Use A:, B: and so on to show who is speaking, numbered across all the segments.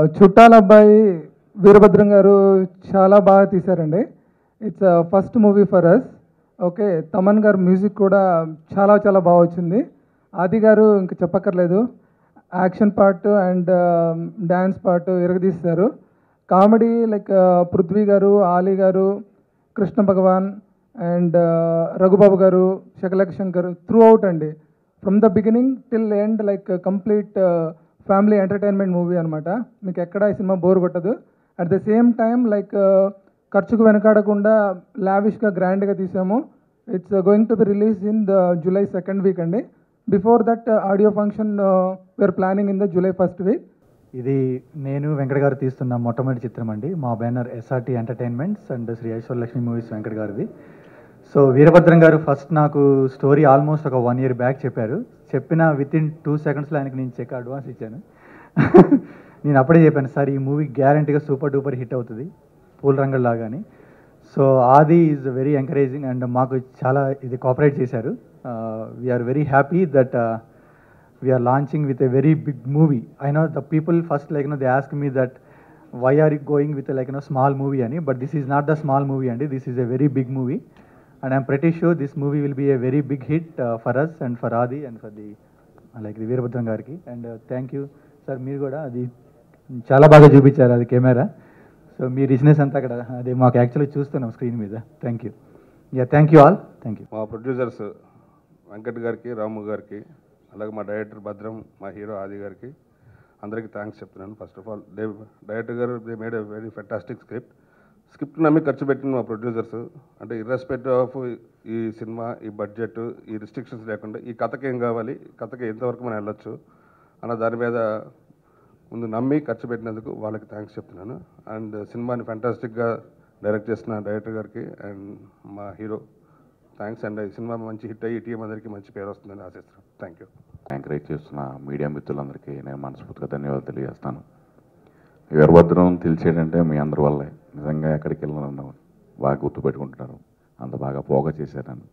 A: చుట్టాల అబ్బాయి వీరభద్రం గారు చాలా బాగా తీశారండి it's first movie for us okay Thaman గారు మ్యూజిక్ కూడా చాలా చాలా బాగా వచ్చింది ఆది గారు ఇంక చెప్పక్కర్లేదు action part and dance part ఎరగదీస్తారు కామెడీ లైక్ పృథ్వీ గారు ఆలీ గారు కృష్ణ భగవాన్ అండ్ రఘుబాబు గారు శకలక శంకర్ త్రూ అవుట్ అండి from the beginning till end like complete family entertainment movie అనమాట మీకు ఎక్కడ ఈ సినిమా బోర్ కొట్టదు at the same time like ఖర్చుకు వెనకాడకుండా లావిష్గా గ్రాండ్గా తీసాము it's going to be release in the July second week అండి before that audio function we're planning in the July first week
B: ఇది నేను వెంకట గారు తీస్తున్న మొట్టమొదటి చిత్రం అండి మా banner SRT entertainments and Sri Aishwarya Lakshmi movies Venkata గారిది సో వీరభద్రం గారు ఫస్ట్ నాకు స్టోరీ ఆల్మోస్ట్ ఒక వన్ ఇయర్ బ్యాక్ చెప్పారు చెప్పిన విత్ ఇన్ టూ సెకండ్స్లో ఆయనకి నేను చెక్ అడ్వాన్స్ ఇచ్చాను నేను అప్పుడే చెప్పాను సార్ ఈ మూవీ గ్యారంటీగా సూపర్ డూపర్ హిట్ అవుతుంది పూల రంగుల లాగాని so Aadi is very encouraging and మాకు చాలా ఇది కోఆపరేట్ చేశారు we're very happy that we're launching with a very big movie I know the people first like no they ask me that why are you going with like no small movie అని but this is not the small movie అండి this is a very big movie and I'm pretty sure this movie will be a very big hit for us and for Aadi and for the like the Veerabhadram గారికి and thank you sir మీరు కూడా అది చాలా బాగా చూపించారు అది camera so మీ రిజినెస్ అంతా అక్కడ అది మాకు యాక్చువల్లీ చూస్తున్నాం స్క్రీన్ మీద thank you yeah thank you all thank you
C: మా ప్రొడ్యూసర్స్ వెంకట్ గారికి రాము గారికి అలాగే మా డైరెక్టర్ భద్రం మా హీరో ఆది గారికి అందరికీ థ్యాంక్స్ చెప్తున్నాను first of all the director గారు they made a very fantastic script script నమ్మి ఖర్చు పెట్టిన మా ప్రొడ్యూసర్స్ అంటే ఇర్రెస్పెక్టివ్ ఆఫ్ ఈ సినిమా ఈ బడ్జెట్ ఈ రిస్ట్రిక్షన్స్ లేకుండా ఈ కథకి ఏం కావాలి ఈ కథకి ఎంతవరకు మనం వెళ్ళొచ్చు అన్న దాని మీద ముందు నమ్మి ఖర్చు పెట్టినందుకు వాళ్ళకి థ్యాంక్స్ చెప్తున్నాను అండ్ సినిమాని ఫ్యాంటాస్టిక్గా డైరెక్ట్ చేసిన డైరెక్టర్ గారికి అండ్ మా హీరో థ్యాంక్స్ అండ్ ఈ సినిమా మంచి హిట్ అయ్యి టీం అందరికీ మంచి పేరు వస్తుందని ఆశిస్తున్నాను థ్యాంక్ యూ
D: ఎంకరేజ్ చేస్తున్న మీడియా మిత్రులందరికీ నేను మనస్ఫూర్తిగా ధన్యవాదాలు తెలియజేస్తాను వీరభద్రం తెలిసేటంటే మీ అందరి వల్లే నిజంగా ఎక్కడికి వెళ్ళినా బాగా గుర్తుపెట్టుకుంటున్నారు అంత బాగా పోగా చేశారని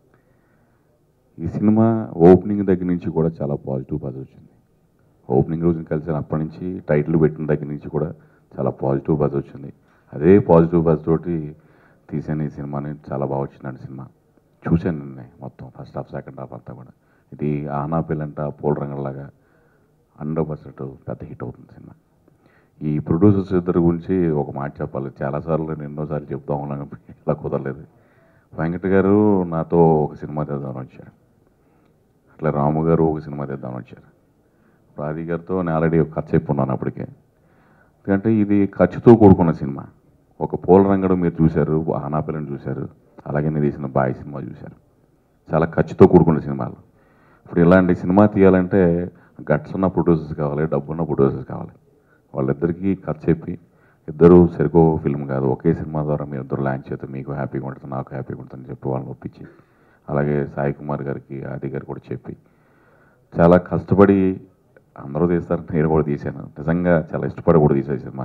D: ఈ సినిమా ఓపెనింగ్ దగ్గర నుంచి కూడా చాలా పాజిటివ్ బజ్ వచ్చింది ఓపెనింగ్ రోజున కలిసిన అప్పటి నుంచి టైటిల్ పెట్టిన దగ్గర నుంచి కూడా చాలా పాజిటివ్ బజ్ వచ్చింది అదే పాజిటివ్ బజ్ తోటి తీసాను ఈ సినిమాని చాలా బాగా వచ్చిందండి సినిమా చూశాను నిన్నే మొత్తం ఫస్ట్ హాఫ్ సెకండ్ హాఫ్ అంతా కూడా ఇది ఆనా పిల్లంట పూల రంగంలాగా హండ్రెడ్ పర్సెంట్ పెద్ద హిట్ అవుతుంది సినిమా ఈ ప్రొడ్యూసర్స్ ఇద్దరు గురించి ఒక మాట చెప్పాలి చాలాసార్లు నేను ఎన్నోసార్లు చెప్తా ఉన్నాను ఇలా కుదరలేదు వెంకట గారు నాతో ఒక సినిమా తీద్దామని వచ్చారు అట్లా రాము గారు ఒక సినిమా తీద్దామని వచ్చారు రాధి గారితో నేను ఆల్రెడీ ఒక కథ చెప్పున్నాను అప్పటికే ఎందుకంటే ఇది ఖర్చుతో కూడుకున్న సినిమా ఒక పూల రంగడు మీరు చూశారు ఆనాపిల్లని చూశారు అలాగే నేను తీసిన బాయ్ సినిమా చూశారు చాలా ఖర్చుతో కూడుకున్న సినిమాలు ఇప్పుడు ఇలాంటి సినిమా తీయాలంటే గట్స్ ఉన్న ప్రొడ్యూసర్స్ కావాలి డబ్బున్న ప్రొడ్యూసర్స్ కావాలి వాళ్ళిద్దరికీ కథ చెప్పి ఇద్దరు సరికో ఫిల్మ్ కాదు ఒకే సినిమా ద్వారా మీరు ఇద్దరు లాంచ్ చేస్తే మీకు హ్యాపీగా ఉంటుంది నాకు హ్యాపీగా ఉంటుందని చెప్పి వాళ్ళని ఒప్పించి అలాగే సాయి కుమార్ గారికి ఆది గారు కూడా చెప్పి చాలా కష్టపడి అందరూ తీస్తారు నేను కూడా తీశాను నిజంగా చాలా ఇష్టపడి కూడా తీసే సినిమా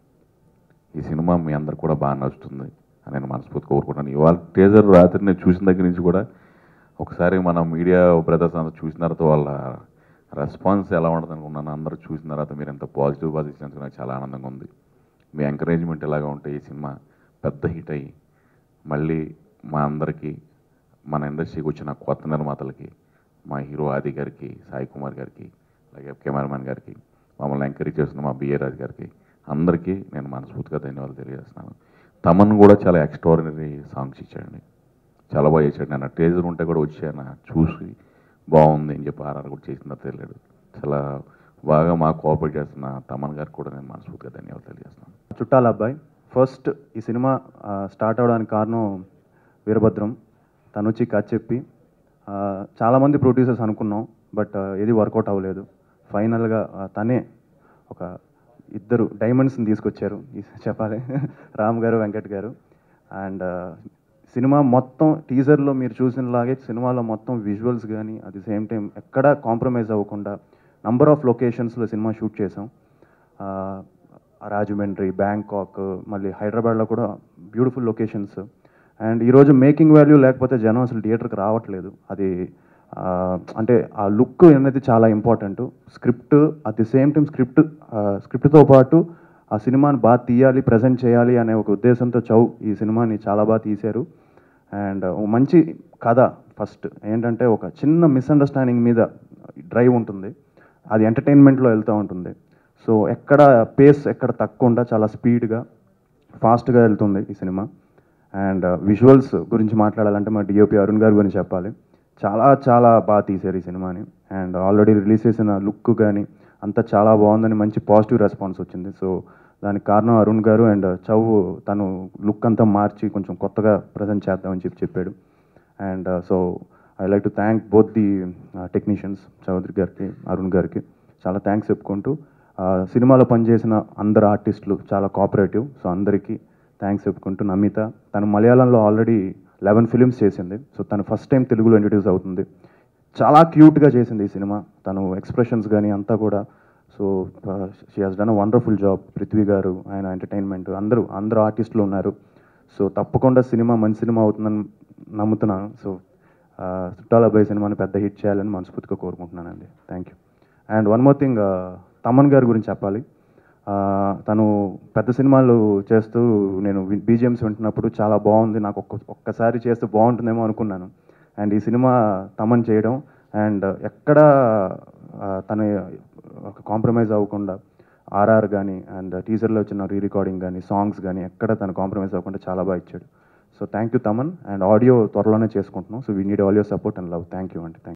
D: ఈ సినిమా మీ అందరికి కూడా బాగా నచ్చుతుంది అని నేను మనస్ఫూర్తి కోరుకుంటాను ఇవాళ టేజర్ రాత్రి నేను చూసిన దగ్గర నుంచి కూడా ఒకసారి మన మీడియా బ్రదర్స్ అందరూ చూసిన తర్వాత వాళ్ళ రెస్పాన్స్ ఎలా ఉంటుంది అనుకున్నాను అందరూ చూసిన తర్వాత మీరు ఎంత పాజిటివ్ బాగా ఇచ్చినందుకు నాకు చాలా ఆనందంగా ఉంది మీ ఎంకరేజ్మెంట్ ఎలాగా ఉంటే ఈ సినిమా పెద్ద హిట్ అయ్యి మళ్ళీ మా అందరికీ మన ఇండస్ట్రీకి వచ్చిన కొత్త నిర్మాతలకి మా హీరో ఆది గారికి సాయి కుమార్ గారికి అలాగే కెమెరామెన్ గారికి మమ్మల్ని ఎంకరేజ్ చేస్తున్న మా బిఏ రాజు గారికి అందరికీ నేను మనస్ఫూర్తిగా ధన్యవాదాలు తెలియజేస్తున్నాను తమన్ కూడా చాలా ఎక్స్ట్రాడినరీ సాంగ్స్ ఇచ్చాడండి చాలా బాగా చేశాడు నేను టేజర్ ఉంటే కూడా వచ్చాను చూసి బాగుంది అని చెప్పి ఆర్ఆర్ కూడా చేసిందో తెలియదు చాలా బాగా మాకు కోఆపరేట్ చేస్తున్న తమన్ గారికి కూడా నేను మనస్ఫూర్తిగా ధన్యవాదాలు తెలియజేస్తున్నాను
E: చుట్టాల అబ్బాయి ఫస్ట్ ఈ సినిమా ఆ, స్టార్ట్ అవడానికి కారణం వీరభద్రం తను వచ్చి కథ చెప్పి ఆ, చాలామంది ప్రొడ్యూసర్స్ అనుకున్నాం బట్ ఏది వర్కౌట్ అవ్వలేదు ఫైనల్గా ఆ, తనే ఒక ఇద్దరు డైమండ్స్ని తీసుకొచ్చారు ఈ- చెప్పాలి రామ్ గారు వెంకట్ గారు అండ్ సినిమా మొత్తం టీజర్లో మీరు చూసినలాగే సినిమాలో మొత్తం విజువల్స్ కానీ అట్ ది సేమ్ టైం ఎక్కడా కాంప్రమైజ్ అవ్వకుండా నంబర్ ఆఫ్ లొకేషన్స్లో సినిమా షూట్ చేసాం ఆ, రాజమండ్రి బ్యాంకాక్ మళ్ళీ హైదరాబాద్లో కూడా బ్యూటిఫుల్ లొకేషన్స్ అండ్ ఈరోజు మేకింగ్ వాల్యూ లేకపోతే జనం అసలు థియేటర్కి రావట్లేదు అది ఆ, అంటే ఆ లుక్ అనేది చాలా important script at the same time script స్క్రిప్ట్తో పాటు ఆ సినిమాని బాగా తీయాలి ప్రజెంట్ చేయాలి అనే ఒక ఉద్దేశంతో చౌ ఈ సినిమాని చాలా బాగా తీశారు అండ్ ఒక మంచి కథ ఫస్ట్ ఏంటంటే ఒక చిన్న మిస్అండర్స్టాండింగ్ మీద డ్రైవ్ ఉంటుంది అది ఎంటర్టైన్మెంట్లో వెళ్తూ ఉంటుంది సో ఎక్కడ పేస్ ఎక్కడ తక్కువ చాలా స్పీడ్గా ఫాస్ట్గా వెళ్తుంది ఈ సినిమా అండ్ విజువల్స్ గురించి మాట్లాడాలంటే మా డిఓపి అరుణ్ గారి గురించి చెప్పాలి చాలా చాలా బాగా తీశారు ఈ సినిమాని అండ్ ఆల్రెడీ రిలీజ్ చేసిన లుక్ కానీ అంతా చాలా బాగుందని మంచి పాజిటివ్ రెస్పాన్స్ వచ్చింది సో దానికి కారణం అరుణ్ గారు అండ్ చౌ తను లుక్ అంతా మార్చి కొంచెం కొత్తగా ప్రజెంట్ చేద్దామని చెప్పి చెప్పాడు and so I like to thank both the technicians Chowdary గారికి అరుణ్ గారికి చాలా థ్యాంక్స్ చెప్పుకుంటూ ఆ, సినిమాలో పనిచేసిన అందరు ఆర్టిస్టులు చాలా కోఆపరేటివ్ సో అందరికీ థ్యాంక్స్ చెప్పుకుంటూ నమిత తను మలయాళంలో ఆల్రెడీ లెవెన్ ఫిలిమ్స్ చేసింది సో తను ఫస్ట్ టైం తెలుగులో ఇంట్రడ్యూస్ అవుతుంది చాలా క్యూట్గా చేసింది ఈ సినిమా తను ఎక్స్ప్రెషన్స్ కానీ అంతా కూడా so she has done a wonderful job Prithvi గారు ఆయన ఎంటర్టైన్మెంట్ అందరూ అందరూ ఆర్టిస్టులు ఉన్నారు సో తప్పకుండా సినిమా మంచి సినిమా అవుతుందని నమ్ముతున్నాను సో ఆ, చుట్టాల అబ్బాయి సినిమాని పెద్ద హిట్ చేయాలని మనస్ఫూర్తిగా కోరుకుంటున్నానండి thank you and one more thing Thaman గారి గురించి చెప్పాలి ఆ, తను పెద్ద సినిమాలు చేస్తూ నేను బీజిఎమ్స్ వింటున్నప్పుడు చాలా బాగుంది నాకు ఒక్క ఒక్కసారి చేస్తే బాగుంటుందేమో అనుకున్నాను అండ్ ఈ సినిమా తమన్ చేయడం అండ్ ఎక్కడ ఆ, తన కాంప్రమైజ్ అవ్వకుండా ఆర్ఆర్ కానీ అండ్ టీజర్లో వచ్చిన రీ రికార్డింగ్ కానీ సాంగ్స్ కానీ ఎక్కడ తను కాంప్రమైజ్ అవ్వకుండా చాలా బాగా ఇచ్చాడు so thank you Thaman and audio త్వరలోనే చేసుకుంటున్నాం so we need all your support and love thank you అండి థ్యాంక్